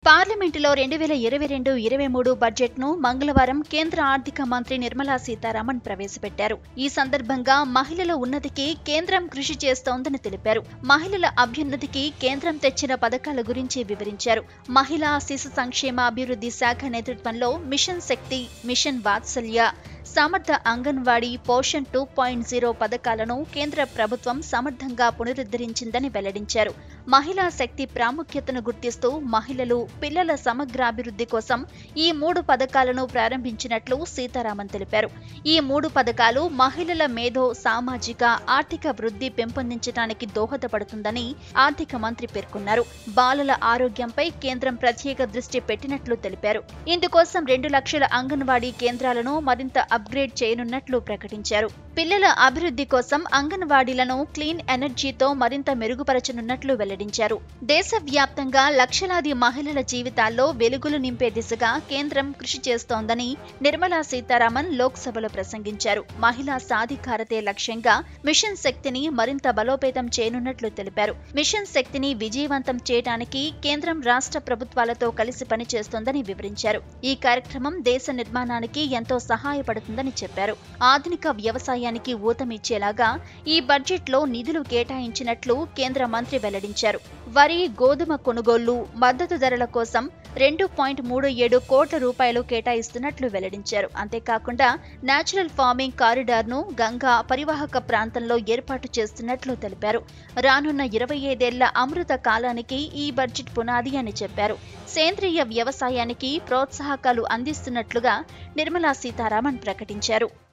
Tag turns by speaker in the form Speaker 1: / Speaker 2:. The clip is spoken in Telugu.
Speaker 1: పార్లమెంటులో రెండు వేల ఇరవై రెండు ఇరవై మూడు బడ్జెట్ను మంగళవారం కేంద్ర ఆర్థిక మంత్రి నిర్మలా సీతారామన్ ప్రవేశపెట్టారు ఈ సందర్భంగా మహిళల ఉన్నతికి కేంద్రం కృషి చేస్తోందని తెలిపారు మహిళల అభ్యున్నతికి కేంద్రం తెచ్చిన పథకాల గురించి వివరించారు మహిళా శిశు సంక్షేమ అభివృద్ధి శాఖ నేతృత్వంలో మిషన్ శక్తి mission Vatsalya Samarth anganwadi Poshan two point zero పథకాలను కేంద్ర ప్రభుత్వం సమర్థంగా పునరుద్ధరించిందని వెల్లడించారు మహిళా శక్తి ప్రాముఖ్యతను గుర్తిస్తూ మహిళలు పిల్లల సమగ్రాభివృద్ధి కోసం ఈ మూడు పథకాలను ప్రారంభించినట్లు సీతారామన్ తెలిపారు ఈ మూడు పథకాలు మహిళల మేధో సామాజిక ఆర్థిక వృద్ధి పెంపొందించడానికి దోహదపడుతుందని ఆర్థిక మంత్రి పేర్కొన్నారు బాలల ఆరోగ్యంపై కేంద్రం ప్రత్యేక దృష్టి పెట్టినట్లు తెలిపారు ఇందుకోసం రెండు లక్షల అంగన్వాడీ కేంద్రాలను మరింత అప్గ్రేడ్ చేయనున్నట్లు ప్రకటించారు పిల్లల అభివృద్ధి కోసం అంగన్వాడీలను క్లీన్ ఎనర్జీతో మరింత మెరుగుపరచనున్నట్లు వెల్లడించారు దేశవ్యాప్తంగా లక్షలాది మహిళల జీవితాల్లో వెలుగులు నింపే దిశగా కేంద్రం కృషి చేస్తోందని నిర్మలా సీతారామన్ లోక్సభలో ప్రసంగించారు మహిళా సాధికారతే లక్ష్యంగా మిషన్ శక్తిని మరింత బలోపేతం చేయనున్నట్లు తెలిపారు మిషన్ శక్తిని విజయవంతం చేయడానికి కేంద్రం రాష్ట్ర ప్రభుత్వాలతో కలిసి పనిచేస్తోందని వివరించారు ఈ కార్యక్రమం దేశ నిర్మాణానికి ఎంతో సహాయపడుతుందని చెప్పారు ఆధునిక వ్యవసాయానికి ఊతమిచ్చేలాగా ఈ బడ్జెట్లో నిధులు కేటాయించినట్లు కేంద్ర మంత్రి వెల్లడించారు వరి గోధుమ కొనుగోళ్లు మద్దతు ధరల కోసం రెండు పాయింట్ మూడు ఏడు కోట్ల రూపాయలు కేటాయిస్తున్నట్లు వెల్లడించారు అంతేకాకుండా నేచురల్ ఫార్మింగ్ కారిడార్ను గంగా పరివాహక ప్రాంతంలో ఏర్పాటు చేస్తున్నట్లు తెలిపారు రానున్న ఇరవై ఐదేళ్ల అమృత కాలానికి ఈ బడ్జెట్ పునాది అని చెప్పారు సేంద్రియ వ్యవసాయానికి ప్రోత్సాహకాలు అందిస్తున్నట్లుగా నిర్మలా సీతారామన్ ప్రకటించారు